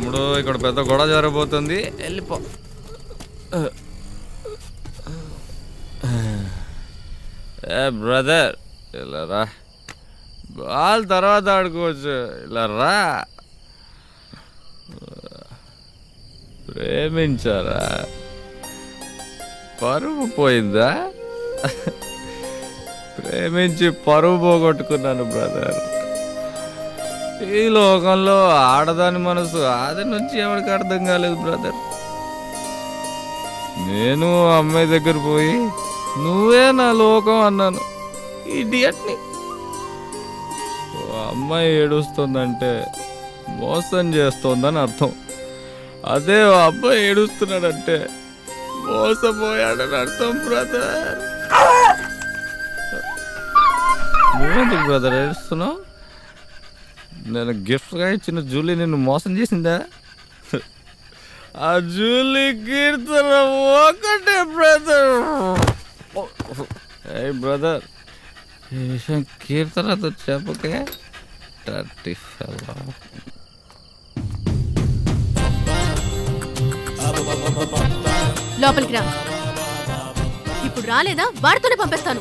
తమ్ముడు ఇక్కడ పెద్ద గొడవ జరగబోతుంది వెళ్ళిపో ఏ బ్రదర్ ఇలా రా బాల్ తర్వాత ఆడుకోవచ్చు ఇలా రా ప్రేమించారా పరువు పోయిందా ప్రేమించి పరువు పోగొట్టుకున్నాను బ్రదర్ ఈ లోకంలో ఆడదాని మనసు ఆది నుంచి ఎవరికి అర్థం కాలేదు బ్రదర్ నేను ఆ అమ్మాయి దగ్గర పోయి నువ్వే నా లోకం అన్నాను ఇడియట్ని ఓ అమ్మాయి ఏడుస్తుందంటే మోసం చేస్తోందని అర్థం అదే ఓ అబ్బాయి ఏడుస్తున్నాడంటే మోసపోయాడని అర్థం బ్రదర్ నువ్వెందుకు బ్రదర్ ఏడుస్తున్నావు నేను గిఫ్ట్గా ఇచ్చిన జూలీ నిన్ను మోసం చేసిందా ఆ జూలీ కీర్తన ఒకటే బ్రదర్ ఏ బ్రదర్ ఈ విషయం కీర్తనతో చెప్పకే టర్టీ ఫెలో లోపలికి రా ఇప్పుడు రాలేదా వాడితోనే పంపిస్తాను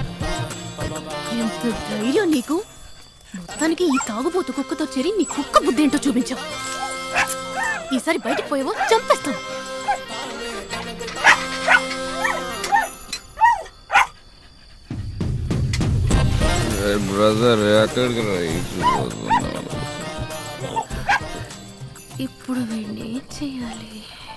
ఎంత ధైర్యం నీకు మొత్తానికి ఈ తాగుబోతు కుక్కతో చేరి నీ కుక్క బుద్ధి ఏంటో చూపించావు ఈసారి బయటికి పోయావో చంపేస్తాను బ్రదర్ ఎక్కడికి రా ఇచ్చిపోతున్నావు ఇప్పుడు వీడిని ఏం చేయాలి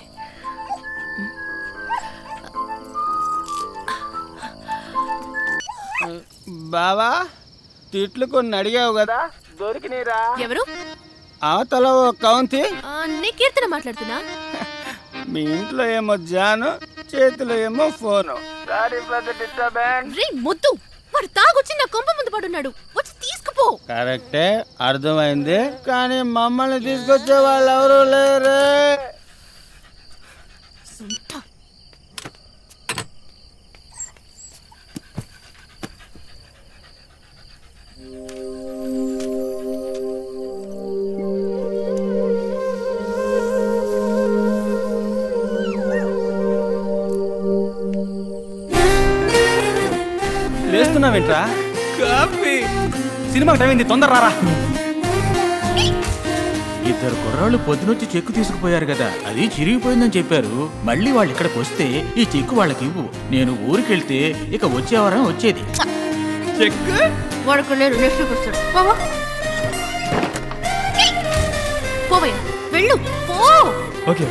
బావా తిట్లు కొన్ని అడిగావు కదా దొరికినీరా ఎవరు అవతల ఓ కౌంతి ఆ, నీ కీర్తన మాట్లాడుతున్నా మీ ఇంట్లో ఏమో జాను చేతిలో ఏమో ఫోను సారీ బ్రదర్ డిస్టర్బెన్స్ రే ముద్దు వాడు తాగొచ్చి నా కొంప ముందు పడున్నాడు వచ్చి తీసుకుపో కరెక్టే అర్థమైంది కానీ మమ్మల్ని తీసుకొచ్చే వాళ్ళు ఎవరు లేరే సుంఠ. లేస్తున్నావేంట్రా కాఫీ సినిమా టైం అయింది తొందర రారా ఇద్దరు కుర్రాళ్ళు పొద్దునొచ్చి చెక్కు తీసుకుపోయారు కదా అది చిరిగిపోయిందని చెప్పారు మళ్ళీ వాళ్ళు ఇక్కడికి వస్తే ఈ చెక్కు వాళ్ళకి ఇవ్వు నేను ఊరికెళ్తే ఇక వచ్చే వారం వచ్చేది చెక్ వాడు ఇక్కడ లేడు నెక్స్ట్ వీక్ వస్తాడు పోవా పోవయ్యా వెళ్ళు పో ఓకే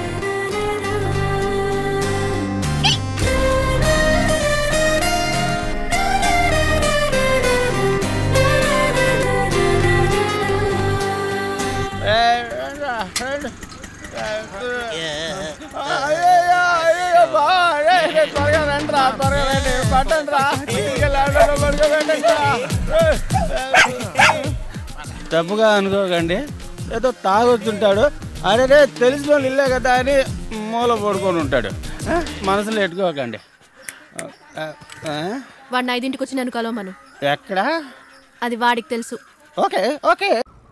తప్పుగా అనుకోకండి ఏదో తాగొచ్చుంటాడు అరే రే తెలిసిన వాళ్ళు ఇల్లే కదా అని మూల పడుకొని ఉంటాడు ఆ, మనసులో ఎట్టుకోకండి ఆ, ఆ, వాడిని ఐదింటికి వచ్చి నన్ను కలవమను ఎక్కడా అది వాడికి తెలుసు ఓకే ఓకే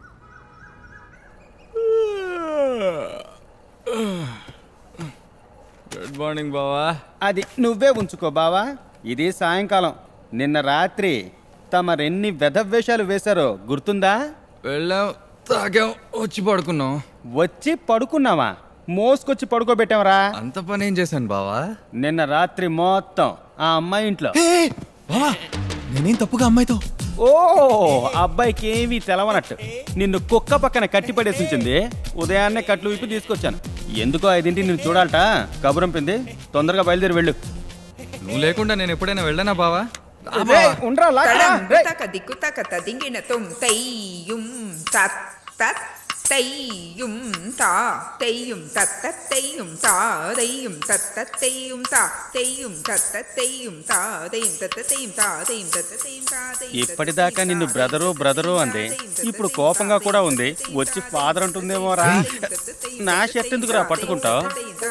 గుడ్ మార్నింగ్ బావా అది నువ్వే ఉంచుకో బావా ఇది సాయంకాలం నిన్న రాత్రి తమరెన్ని వెధవేషాలు వేశారో గుర్తుందా వెళ్ళాం తాగాం వచ్చి పడుకున్నాం వచ్చి పడుకున్నావా మోసుకొచ్చి పడుకోబెట్టావరా అంత పని ఏం చేశాను బావా నిన్న రాత్రి మొత్తం ఆ అమ్మాయి ఇంట్లో బావా నేనేం తప్పుగా అమ్మాయితో ఓ అబ్బాయికి ఏమీ తెలవనట్టు నిన్ను కుక్క పక్కన కట్టి పడేసి ఉంచింది ఉదయాన్నే కట్లు విప్పి తీసుకొచ్చాను ఎందుకో ఐదింటి నిన్ను చూడాలట కబురంపింది తొందరగా బయలుదేరి వెళ్ళు నువ్వు లేకుండా నేను ఎప్పుడైనా వెళ్ళానా బావా రా రేయ్, బావా. ఉండ్రా, లాక్కరా. తడం రేయ్. తక దిక్కు తక తదింగిన తుం తయ్యుం తత్ తత్ తయ్యుం తా తయ్యుం తత్ తత్ తయ్యుం తా తయ్యుం తత్ తత్ తయ్యుం తా తయ్యుం తత్ తత్ తయ్యుం తా తయ్యుం తత్ తత్ తయ్యుం తా తయ్యుం తత్ తత్ తయ్యుం తా తయ్యుం తత్ ఇప్పటిదాకా నిన్ను బ్రదరు బ్రదరు అంది ఇప్పుడు కోపంగా కూడా ఉంది వచ్చి ఫాదర్ అంటుందేమో రా నా షర్ట్ ఎందుకు రా పట్టుకుంటావు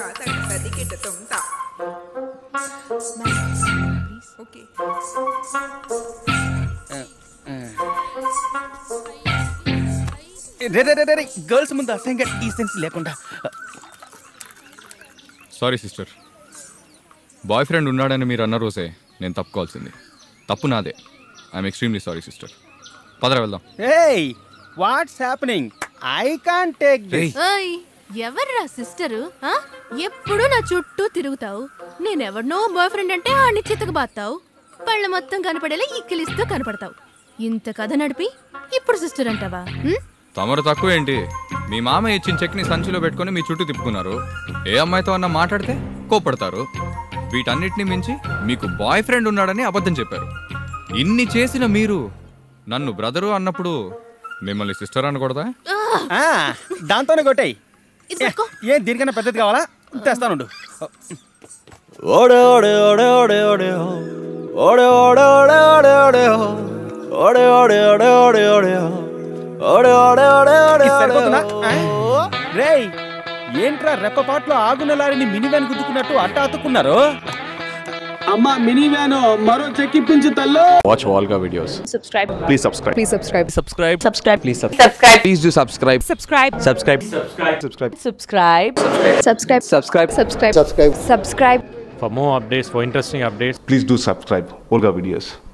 ఓకే రే రే రే, రే రే గర్ల్స్ ముందు అసహ్యంగా డీసెన్స్ లేకుండా సారీ సిస్టర్ బాయ్ ఫ్రెండ్ ఉన్నాడని మీరు అన్న రోజే నేను తప్పుకోవాల్సింది తప్పు నాదే ఐఎమ్ ఎక్స్ట్రీమ్లీ సారీ సిస్టర్ పదరా వెళ్దాం ఏయ్ what's happening I can't take this ఓయ్ ఎవర్రా సిస్టరు ఆ? ఎప్పుడు నా చుట్టూ తిరుగుతావు నేనెవరినో బాయ్ ఫ్రెండ్ అంటే ఆడిని చితకబాతావు పళ్ళ మొత్తం కనపడేలా ఇక్కిలిస్తూ కనపడతావు ఇంత కథ నడిపి ఇప్పుడు సిస్టర్ అంటావా ఉం? తమరు తక్కువ ఏంటి మీ మామ ఇచ్చిన చెక్ని సంచిలో పెట్టుకొని మీ చుట్టూ తిప్పుకున్నారు ఏ అమ్మాయితో అన్న మాట్లాడితే కోపడతారు వీటన్నిటిని మించి మీకు బాయ్ ఫ్రెండ్ ఉన్నాడని అబద్ధం చెప్పారు ఇన్ని చేసిన మీరు నన్ను బ్రదరు అన్నప్పుడు మిమ్మల్ని సిస్టర్ అనకూడదా దాంతోనే కొట్టాయి ఇది పట్టుకో ఏ దీనికన్నా పెద్దది కావాలా తెస్తానుండు ఓడే ఓడే ఓడే ఓడే ఓడే ఓడే ఓడే ఓడే ఓడే ఓడే ఓడే ఓడే ఓడే ఓడే ఓడే ఓడే ఓడే ఓడే ఓడే ఇది సరిపోతుందా? ఆ? రేయ్ ఏంట్రా రెప్పపాట్లో ఆగున్న లారీని మినీ వ్యాన్ గుద్దుకున్నట్టు అట్ట అతుక్కున్నారు అమ్మ మినీ వ్యాన్ మరో చెక్కిప్పించు తల్లో Watch Volga videos. subscribe Please subscribe. please subscribe Subscribe. subscribe Please subscribe. Please do subscribe. subscribe Subscribe. Subscribe. Subscribe. subscribe subscribe Subscribe. subscribe subscribe subscribe For more updates, for interesting updates, Please do subscribe Olga Videos.